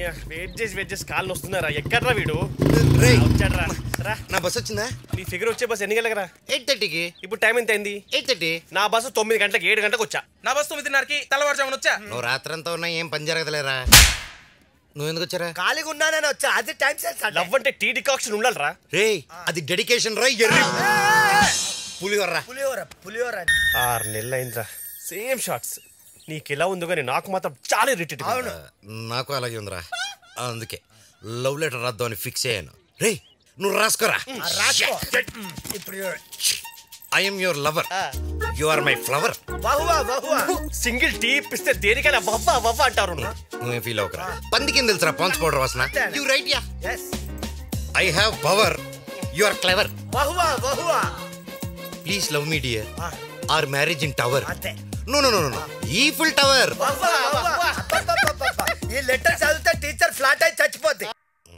Wait చేసి wait చేసి కాళ్ళు వస్తున్నారా ఎక్కడ్రా వీడు రేయ్ వచ్చాడ్రా రా నా బస్ వచ్చిందా నీ ఫిగర్ వచ్చే బస్ ఎన్ని గంటలకు రా ఎయిట్ థర్టీకి ఇప్పుడు టైం ఎంత అయింది ఎయిట్ థర్టీ నా బస్సు తొమ్మిది గంటలకు ఏడు గంటలకు వచ్చా నా బస్ తొమ్మిదిన్నరకి తెల్లవారుజామున వచ్చా నువ్వు రాత్రంతా ఉన్నా ఏం పని జరగదులేరా నువ్వు ఎందుకు వచ్చారా ఖాళీగా ఉన్నానని వచ్చా అది టైం సెన్స్ అంటే లవ్ అంటే టీ డికాక్షన్ ఉండాలిరా రే అది డెడికేషన్ రా ఎర్రి పులిహోర్రా పులిహోర పులిహోర అని. ఆరు నెలలు అయిందిరా సేమ్ షార్ట్స్ నీకు ఎలా ఉందో కానీ నాకు మాత్రం చాలా ఇరిటేట్ అవును నాకు అలాగే ఉందిరా అందుకే లవ్ లెటర్ రాద్దాం అని ఫిక్స్ అయ్యాను రే నువ్వు రాసుకోరా ఆ, రాసుకో ఇప్పుడు చూడు. I'm your lover you are my flower బహువా బహువా సింగిల్ టీ ఇప్పిస్తే దేనికైనా వవ్వ వవ్వ అంటారు నువ్వేం ఫీల్ అవ్వకరా పందికి తెలుసురా పాన్స్ పౌడర్ వాసన you right yeah yes I have power you are clever బహువా బహువా ప్లీజ్ లవ్ మీ డియర్ ఆ, ఆర్ మ్యారేజ్ ఇన్ టవర్ అంతే నో నో నో నో ఈ ఫుల్ టవర్ బహువా బహువా అబ్బబ్బబ్బబ్బబ్బ. ఈ లెటర్ చదివితే టీచర్ ఫ్లాట్ అయి చచ్చిపోద్ది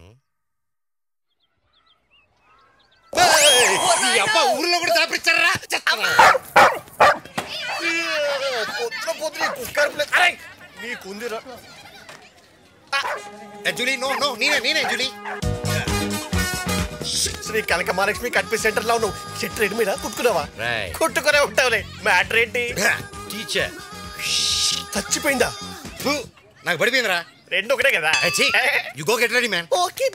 ఈ అబ్బా ఊర్లో కూడా దాపిచ్చారా పొద్దున పొద్దున ఈ కుక్కర్ ప్లేస్ అరే నీకుందిరా జూలీ నో నో నేనే నేనే Julie Sri Kanaka Mahalakshmi cut piece centre లో ఉన్నావు షెట్ రెడ్ మీద కుట్టుకున్నావా Right. కుట్టుకునే ఉంటావులే మ్యాటర్ ఏంటి టీచర్ చచ్చిపోయిందా నాకు పడిపోయిందిరా రెండు ఒకటే కదా you go get ready man okay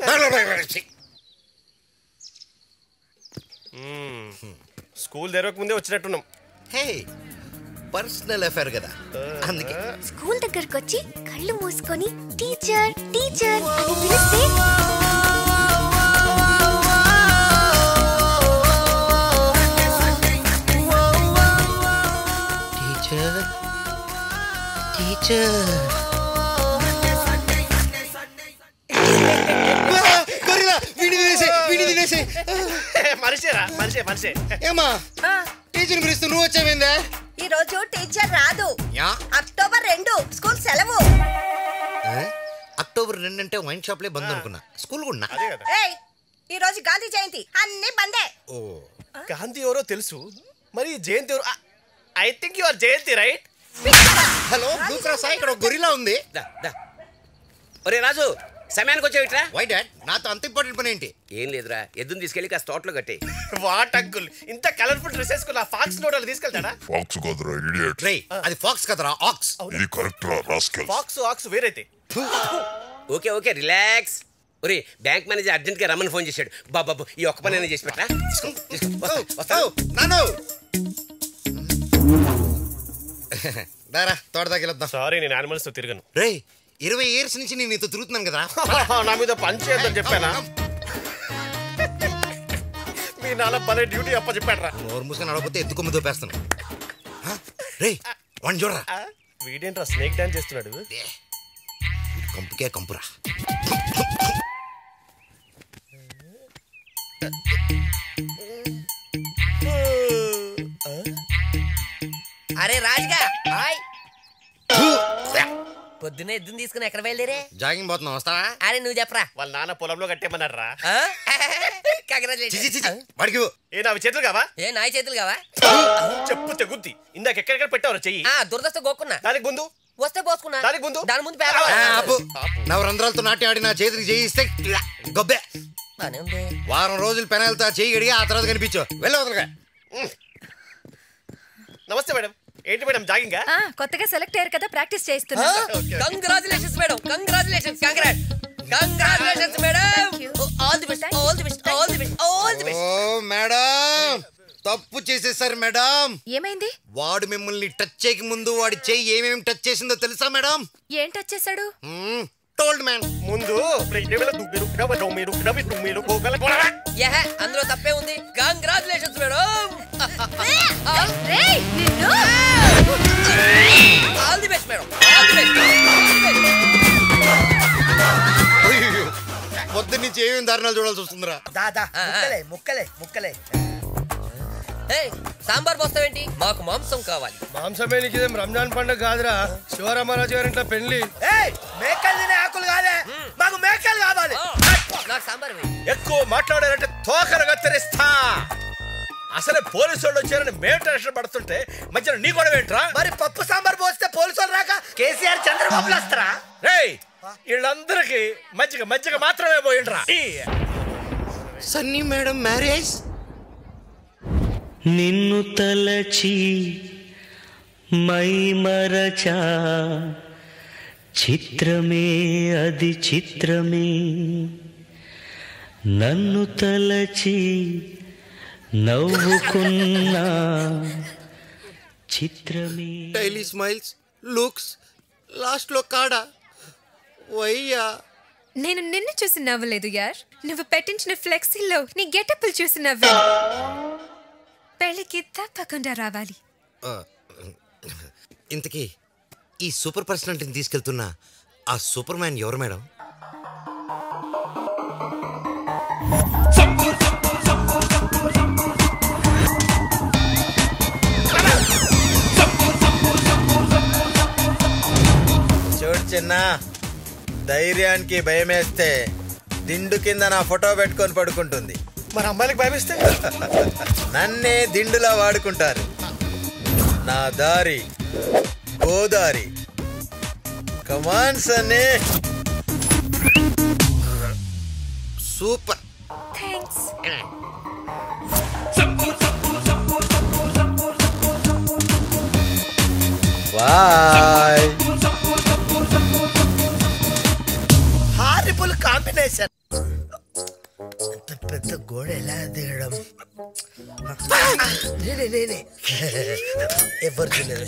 school తెరవక ముందే వచ్చినట్టున్నాం హే పర్సనల్ అఫేర్ కదా అందుకే స్కూల్ దగ్గరకు వచ్చి కళ్ళు మూసుకొని టీచర్ టీచర్ అని పిలిస్తే టీచర్ టీచర్ గొరిలా వీడి తినేసే వీడి తినేసే మనిషేరా మనిషే మనిషే ఏమా టీచర్ పిలుస్తూ నువ్వు వచ్చావేందా ఈ రోజు టీచర్ రాదు యా అక్టోబర్ రెండు స్కూల్ సెలవు ఆ? అక్టోబర్ రెండు అంటే వైన్ షాప్లే బంద్ అనుకున్నా స్కూల్ కూడా అదే కదా ఏయ్ ఈ రోజు గాంధీ జయంతి అన్ని బందే ఓ గాంధీ ఎవరో తెలుసు మరి జయంతి ఎవరు I think you are Jayanthi right hello blue cross ఇక్కడ ఒక గొరిలా ఉంది దా దా ఒరే రాజు సమయానికి వచ్చావిట్రా వై డాడ్ నాతో అంత ఇంపార్టెంట్ పని ఏంటి ఏం లేదురా ఎద్దుని తీసుకెళ్ళి కాస్త తోటలో కట్టే వాట్ అంకుల్ ఇంత కలర్ఫుల్ డ్రెస్ వేసుకున్న ఫాక్స్ నోడలు తీసుకెళ్తాడా ఫాక్స్ కాదురా ఇడియట్ రే అది ఫాక్స్ కదరా ఆక్స్ ఇది కరెక్ట్ రా రాస్కెల్ ఫాక్స్ ఆక్స్ వేరైతే ఓకే ఓకే రిలాక్స్ ఒరే బ్యాంక్ మేనేజర్ అర్జెంట్ గా రమ్మని ఫోన్ చేశాడు బాబు ఈ ఒక్క పని అయినా చేసి పెట్టరా తీసుకో, తీసుకో. వస్తా, వస్తా. నాను దారా తోట దగ్గర వెళ్దాం సారీ నేను యానిమల్స్ తో తిరగను రే ఇరవై ఇయర్స్ నుంచి నేను నీతో తిరుగుతున్నాను కదరా నా మీద పని చేయొద్దని చెప్పానా మీ నాన్న భలే డ్యూటీ అప్ప చెప్పాడు రా నోరు మూసుకొని నడవకపోతే ఎత్తుకొమ్మ దోపేస్తాను హ? రే వన్ చూడరా వీడేంట్రా స్నేక్ డాన్స్ చేస్తున్నాడు ఏ, వీడు కంపుకే కంపురా అరే రాజుగా హాయ్ పొద్దున్నే ఎద్దుని తీసుకుని ఎక్కడ బయలుదేరే జాగింగ్ పోతున్నాం వస్తావా అరే నువ్వు చెప్పరా వాళ్ళ నాన్న పొలంలో కట్టేమన్నాడు రా చిచి, చిచి, వాడికి ఇవ్వు. ఏ నావి చేతులు కావా ఏ నాయ చేతులు కావా చెప్పు తెగుద్ది ఇందాక ఎక్కడెక్కడ పెట్టావు చెయ్యి ఆ దురదస్త గోక్కున్నా దానికి ముందు వస్తే పోసుకున్నా దానికి ముందు దాని ముందు ఆ, పేపర్ ఆపు నవరంధ్రాలతో నాటి ఆడి నా చేతికి చేయిస్తే గొబ్బే బానే ఉంది వారం రోజులు పెనాలతో ఆ చేయి గడిగా ఆ తర్వాత కనిపించు వెళ్ళ వదలగా నమస్తే మేడం ఏంటి మేడం జాగింగా ఆ, కొత్తగా సెలెక్ట్ అయ్యారు కదా ప్రాక్టీస్ చేస్తున్నా congratulations madam congratulations congrat congratulations madam all the best all the best all the best all the best ఓ మేడం తప్పు చేసేసారు మేడం ఏమైంది వాడు మిమ్మల్ని టచ్ చేయక ముందు వాడి చెయ్యి ఏమేమి టచ్ చేసిందో తెలుసా మేడం ఏం టచ్ చేశాడు టోల్డ్ మ్యాన్ ముందు మీరు మీరు మీరు మీరు మీరు పోగల యహ అందులో తప్పే ఉంది కంగ్రాచులేషన్స్ మేడం రేయ్, నిన్ను all the best madam all the best పొద్దు నుంచి ఏమేమి దారుణాలు చూడాల్సి వస్తుందిరా దాదా ముక్కలే ముక్కలే ముక్కలే ఏయ్ సాంబార్ పోస్తావేంటి మాకు మాంసం కావాలి మాంసమే నీకు ఇదేం రంజాన్ పండుగ కాదురా శివరామరాజు గారి ఇంట్లో పెళ్లి ఏయ్ మేకలు తినే ఆకులు కాదే మాకు మేకలు కావాలి నాకు సాంబార్ వేయి ఎక్కువ మాట్లాడారంటే తోకలు కత్తిరిస్తా అసలే పోలీసు వాళ్ళు వచ్చారని మేము టెన్షన్ పడుతుంటే మధ్యలో నీ గొడవ ఏంట్రా మరి పప్పు సాంబార్ పోస్తే పోలీసు వాళ్ళు రాక కేసీఆర్ చంద్రబాబులు వస్తారా రేయ్ వీళ్ళందరికీ మజ్జిగ మజ్జిగ మాత్రమే పోయిండ్రా ఈ సన్నీ మేడం మ్యారేజ్ నిన్ను తలచి మై మరచా చిత్రమే అది చిత్రమే నన్ను తలచి నవ్వుకున్నా చిత్రమే డైలీ స్మైల్స్ లుక్స్ లాస్ట్ లో కాడా వయ్యా నేను నిన్ను చూసి నవ్వలేదు యార్ నువ్వు పెట్టించిన ఫ్లెక్సీలో నీ గెటప్లు చూసి నవ్వాను పెళ్ళికి తప్పకుండా రావాలి ఆ, ఇంతకీ ఈ సూపర్ పర్సనాలిటీని తీసుకెళ్తున్న ఆ సూపర్ మ్యాన్ ఎవరు మేడం చూడు చిన్న ధైర్యానికి భయమేస్తే దిండు కింద నా ఫోటో పెట్టుకొని పడుకుంటుంది మరి అమ్మాయిలకు భయమిస్తే నన్నే దిండులా వాడుకుంటారు నా దారి గోదారి కమాన్ సన్నే super thanks boy horrible combination అంత పెద్ద గోడ ఎలా దిగడం నేనే నేనే ఎవరు చూడలేదు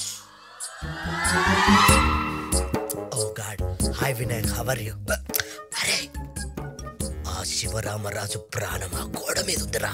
oh God hi Vinayak how are you అరే ఆ శివరామరాజు ప్రాణం ఆ గోడ మీద ఉందిరా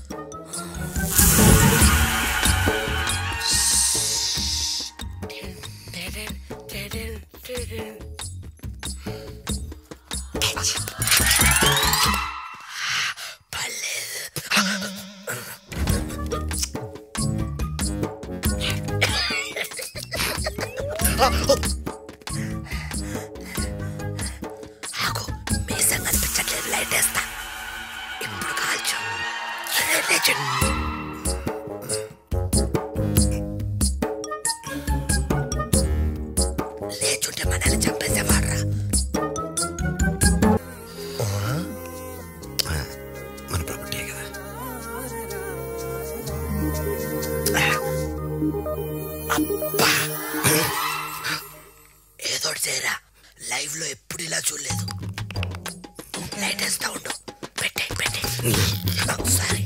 ఆగు మీసం కనిపించట్లేదు లైట్ వేస్తా ఇప్పుడు కాల్చు అరే, legend. లేచుంటే మనల్ని చంపేసేవాడ్రా మన ప్రాపర్టీ కదా ఏదో ఒకటి చేయరా లైవ్ లో ఎప్పుడు ఇలా చూడలేదు లైట్ వేస్తా ఉండు పెట్టే పెట్టే సారీ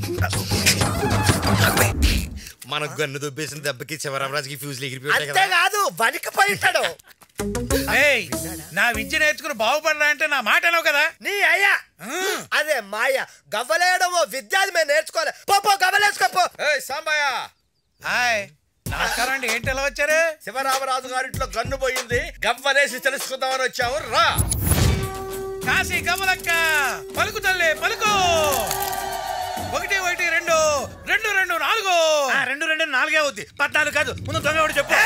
మన గన్ను దుబ్బేసిన దెబ్బకి శివరామరాజుకి ఫ్యూజ్ ఎగిరిపోయి ఉంటాయి కదా అంతేకాదు వణికిపోయి ఉంటాడు ఏయ్ నా విద్య నేర్చుకుని బాగుపడరా అంటే నా మాట అనవు కదా నీ అయ్యా అదే మాయ గవ్వలేయడం ఓ విద్య అది మేము నేర్చుకోవాలి పో పో గవ్వలేసుకోపో ఏయ్ సాంబయ్య హాయ్ నమస్కారం అండి ఏంటి ఎలా వచ్చారు శివరామరాజు గారింట్లో గన్ను పోయింది గవ్వలేసి తెలుసుకుందామని వచ్చాము రా కాశీ కమలక్క పలుకు తల్లి పలుకు ఒకటి ఒకటి రెండు రెండు రెండు నాలుగు రెండు రెండు నాలుగే అవుద్ది పద్నాలుగు కాదు ముందు దొంగ ఎవడు చెప్పు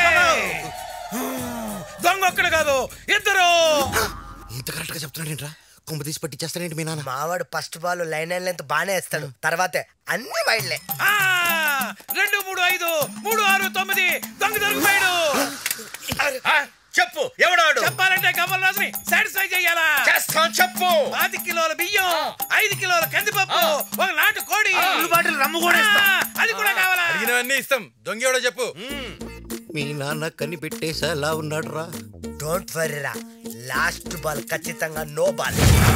దొంగ ఒక్కడు కాదు ఇద్దరు ఇంత కరెక్ట్ గా చెప్తున్నాడేంట్రా కొంప తీసి పట్టించేస్తాడేంటి మీ నాన్న మావాడు first ball line and length బానే వేస్తాడు తర్వాతే అన్ని వైడ్లే ఆ, రెండు మూడు ఐదు మూడు ఆరు తొమ్మిది దొంగ దొరికిపోయాడు ఆ, చెప్పు ఎవడాడు చెప్పాలంటే కమల్ రాజుని సాటిస్ఫై చెయ్యాలా చేస్తాం చెప్పు పాతి కిలోల బియ్యం ఐదు కిలోల కందిపప్పు ఒక నాటు కోడి బాటిల్ రమ్ము కూడా ఇస్తాం. ఆ, అది కూడా కావాలా అడిగినవన్నీ ఇస్తాం దొంగ ఎవడో చెప్పు మీ నాన్న కన్ని పెట్టేసేలా ఉన్నాడు రా డోంట్ వరీ రా లాస్ట్ బాల్ ఖచ్చితంగా నో బాల్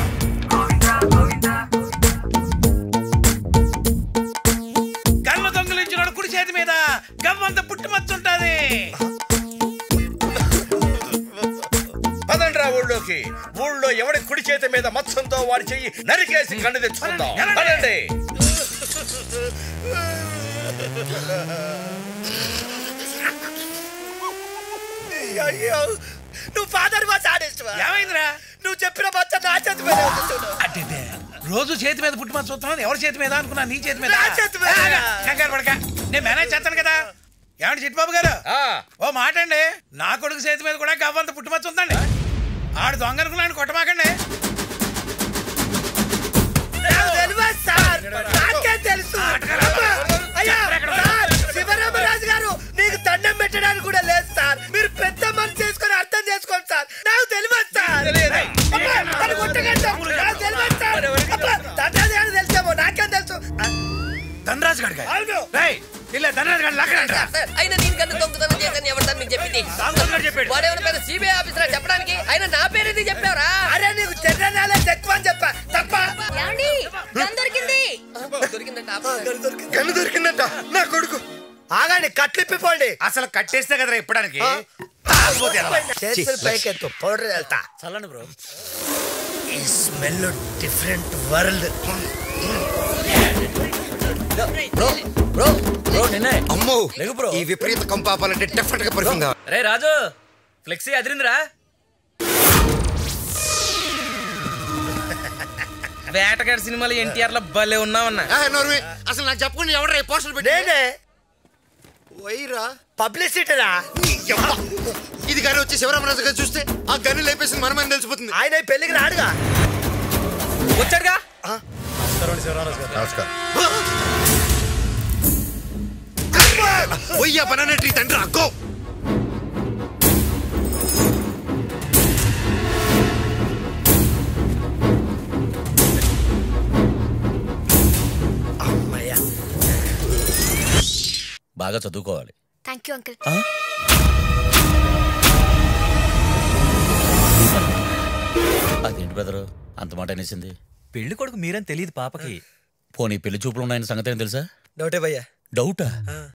కళ్ళ దొంగలించిన కుడి చేతి మీద గవ్వంత పుట్టుమచ్చుంటది పదండ్రా ఊళ్ళోకి ఊళ్ళో ఎవడి కుడి చేతి మీద మత్సంతో వాడి చెయ్యి నరికేసి కన్ను తెచ్చుకుందాం ఎలాంటి? పదండి అయ్యో నువ్వు ఫాదర్ మా సాడేస్తావా ఏమైందిరా నువ్వు చెప్పిన మచ్చ నా చేతి మీద ఉంది చూడు. అంటే రోజు చేతి మీద పుట్టుమచ్చ చూస్తున్నాను ఎవరి చేతి మీద అనుకున్నా నీ చేతి మీద నా చేతి మీద. ఆగా, కంగారు పడక నేను మేనేజ్ చేస్తాను కదా ఏమండి చిట్టుబాబు గారు ఆ, ఓ మాట అండి నా కొడుకు చేతి మీద కూడా గవ్వంత పుట్టుమచ్చ ఉందండి ఆడు దొంగ అనుకున్నాను కొట్టమాకండి నాకు తెలియదు సార్ నాకే తెలుసు అమ్మా, అయ్యా సార్ శివరామరాజు గారు నీకు దండం పెట్టడానికి కూడా లేదు సార్ మీరు పెద్ద మనసు చేసుకొని అర్థం చేసుకోండి సార్ నాకు తెలియదు సార్ సార్, సార్, అయినా నేను కన్నా దొంగతనం చేశాను ఎవరు సార్ మీకు చెప్పింది వాడేమైనా పెద్ద సిబిఐ ఆఫీసర్ చెప్పడానికి అయినా నా పేరు ఎందుకు చెప్పారా అరే నీకు జనరల్ నాలెడ్జ్ ఎక్కువ అని చెప్పా తప్ప ఏమండి గన్ దొరికింది దొరికిందంట ఆపు. గన్ను దొరికిందంట నా కొడుకు ఆగండి కట్లు ఇప్పిపోండి అసలు కట్టేస్తే కదరా ఇప్పడానికి చేతులు పైకెత్తు పౌడర్ వెళ్తా చల్లండి బ్రో ఈ smell different world bro bro bro నిన్నే అమ్మో లేకు బ్రో. ఈ విపరీత కంపు ఆపాలంటే డెఫినెట్ గా పర్ఫ్యూమ్ కావాలి రే రాజు ఫ్లెక్సీ అదిరిందిరా వేటగాడి సినిమాలో ఎన్టీఆర్ లో భలే ఉన్నావన్నా ఏ, నోర్మి, అసలు నాకు చెప్పకుండా ఎవరు పోస్టర్ పెట్టి నేనే వైరా పబ్లిసిటీరా ఇది కానీ వచ్చి శివరామరాజు గారు చూస్తే ఆ గన్ను లేపేసింది మనమని తెలిసిపోతుంది ఆయన ఈ పెళ్లికి రాడుగా వచ్చాడుగా పోయ్యా బనానా ట్రీ తండ్రి అక్కో అమ్మయ్యా బాగా చదువుకోవాలి థ్యాంక్ యూ అంకుల్ అదేంటి బ్రదరు అంత మాట అనేసింది పెళ్లి కొడుకు మీరని తెలియదు పాపకి పోనీ పెళ్లి చూపులు ఉన్నాయని సంగతి ఏం తెలుసా డౌటే భయ్యా డౌటా